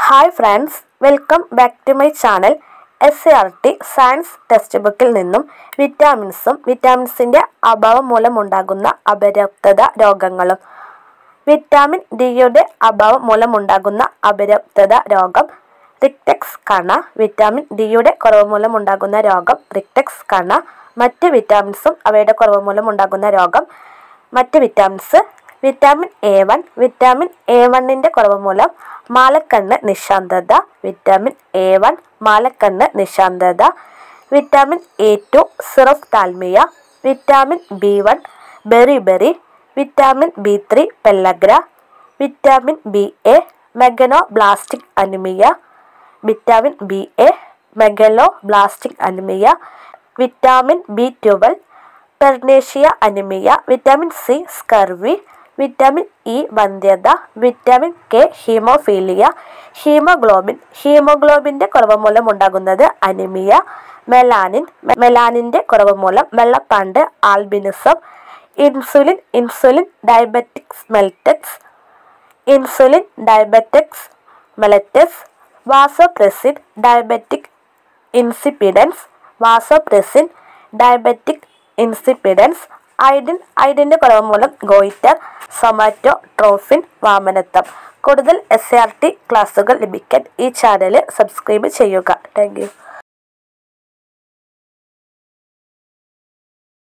hi friends welcome back to my channel S C R T science text ബുക്കിൽ നിന്നും വിറ്റാമിൻസും വിറ്റാമിൻസിൻ്റെ അഭാവം മൂലമുണ്ടാകുന്ന അപര്യാപ്തത രോഗങ്ങളും വിറ്റാമിൻ ഡിയുടെ അഭാവം മൂലമുണ്ടാകുന്ന അപര്യാപ്തത രോഗം റിക്ടെക്സ് കണ വിറ്റാമിൻ ഡിയുടെ കുറവ് മൂലമുണ്ടാകുന്ന രോഗം റിക്ടെക്സ് കണ മറ്റ് വിറ്റാമിൻസും അവയുടെ കുറവ് മൂലമുണ്ടാകുന്ന രോഗം മറ്റ് vitamins vitamin A one vitamin A വണ്ണിൻ്റെ കുറവ് മൂലം മാലക്കണ്ണ് നിശാന്തത വിറ്റാമിൻ എ വൺ മാലക്കണ്ണ് നിശാന്തത vitamin A two xerophthalmia vitamin B one beriberi vitamin B three pellagra vitamin B A megaloblastic anaemia vitamin B A megaloblastic anaemia vitamin B twelve pernicious anaemia vitamin C scurvy vitamin E വന്ധ്യത vitamin K haemophilia haemoglobin ഹീമോഗ്ലോബിൻ്റെ കുറവ് മൂലം ഉണ്ടാകുന്നത് anaemia melanin മെലാനിൻ്റെ കുറവ് മൂലം വെള്ളപ്പാണ്ട് albinism insulin insulin diabetics mellitus insulin diabetics mellitus vasopressin diabetic insipidus vasopressin diabetic insipidus iodine ഐഡിൻ്റെ കുറവ് മൂലം ഗോയിറ്റർ സൊമാറ്റോ ട്രോഫിൻ വാമനത്വം കൂടുതൽ എസ് ആർ ടി ക്ലാസ്സുകൾ ലഭിക്കാൻ ഈ ചാനൽ സബ്സ്ക്രൈബ് ചെയ്യുക താങ്ക് യു